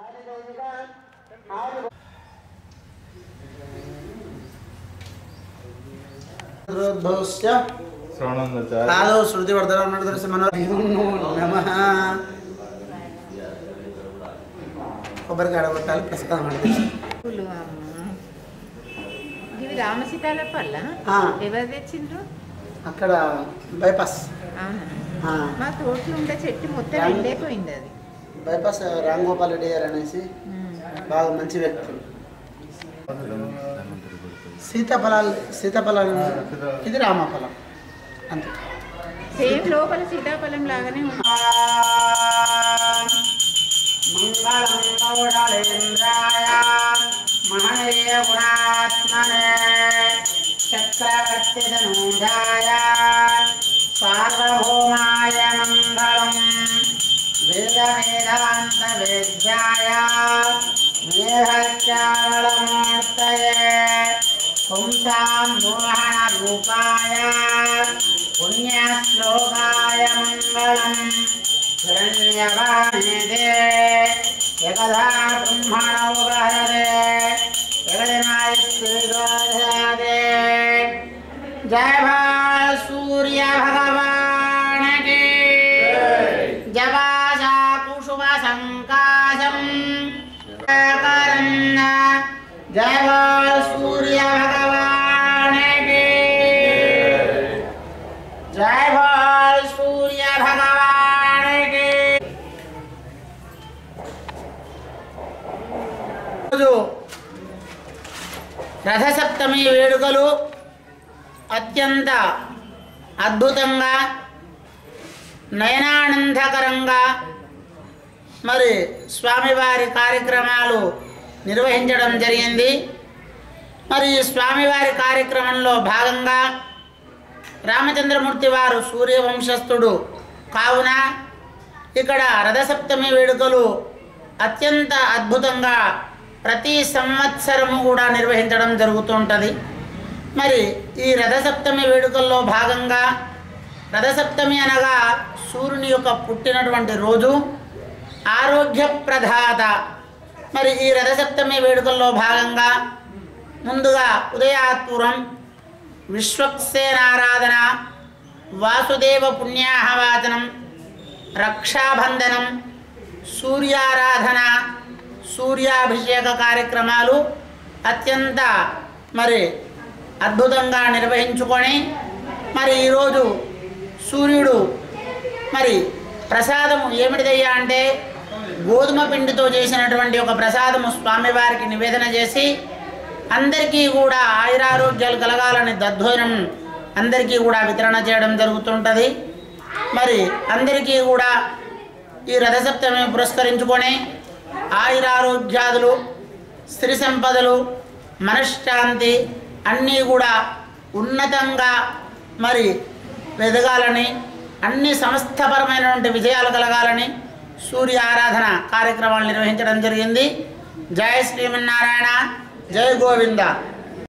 రుద్రోద్భవస్య శ్రవణందాచార్య కాలో శృతి వర్ధనం మన నమ కొబ్బరికాయ కొట్టాలి ప్రసాదం అంటే పూలు అమ్మ. ఇవి రామసీతాల పల్ల ఆ. ఎవరు తెచ్చిండ్రు అక్కడ బైపాస్ అవునా ఆ, మా తోటి ఉండే చెట్టు మొత్తం రామ్- ఎండైపోయింది అది బైపాస్ రామ్ గోపాల్ రెడ్డి గారు అనేసి ఉమ్. బాగా మంచి వ్యక్తి సీతాఫలాలు సీతాఫలాలు ఇది రామఫలం అంతే సేమ్ లోపల సీతాఫలం లాగానే ఉంది మంగళంగౌడలేంద్రాయ మహనీయ గుణాత్మనే చక్రవర్తి ధనుజాయ సార్వభౌమాయ మంగళం వేద వేదాంత వేద్యాయ మేఘశ్యామళమూర్తయే పుంసాం మోహన రూపాయ పుణ్యశ్లోకాయ మంగళం हिरण्यवाणिदे एकदा ब्रह्मणो गहरे जगन्नायस्त्रिगोधरे जय भाल सूर्य भगवान की जवाजा कुसुम संकाशम जय भाल सूर्य भगवान की जय भाल सूर्य भगवान की రోజు రథసప్తమి వేడుకలు అత్యంత అద్భుతంగా నయనానందకరంగా మరి స్వామివారి కార్యక్రమాలు నిర్వహించడం జరిగింది మరి ఈ స్వామివారి కార్యక్రమంలో భాగంగా రామచంద్రమూర్తి వారు సూర్యవంశస్థుడు కావున ఇక్కడ రథసప్తమి వేడుకలు అత్యంత అద్భుతంగా ప్రతి సంవత్సరము కూడా నిర్వహించడం జరుగుతుంటుంది మరి ఈ రథసప్తమి వేడుకల్లో భాగంగా రథసప్తమి అనగా సూర్యుని యొక్క పుట్టినటువంటి రోజు ఆరోగ్య ప్రదాత మరి ఈ రథసప్తమి వేడుకల్లో భాగంగా ముందుగా ఉదయాత్పురం విశ్వక్సేనారాధన వాసుదేవ పుణ్యాహవాచనం రక్షాబంధనం సూర్యారాధన సూర్యాభిషేక కార్యక్రమాలు అత్యంత మరి అద్భుతంగా నిర్వహించుకొని మరి ఈరోజు సూర్యుడు మరి ప్రసాదము ఏమిటిదయ్యా అంటే గోధుమ పిండితో చేసినటువంటి ఒక ప్రసాదము స్వామివారికి నివేదన చేసి అందరికీ కూడా ఆయురారోగ్యాలు కలగాలని దద్వోజనం అందరికీ కూడా వితరణ చేయడం జరుగుతుంటుంది మరి అందరికీ కూడా ఈ రథసప్తమి పురస్కరించుకొని ఆయురారోగ్యాదులు స్త్రీ సంపదలు మనశ్శాంతి అన్నీ కూడా ఉన్నతంగా మరి ఎదగాలని అన్ని సంస్థపరమైనటువంటి విజయాలు కలగాలని సూర్య ఆరాధన కార్యక్రమాలు నిర్వహించడం జరిగింది జయ శ్రీమన్నారాయణ జయ గోవింద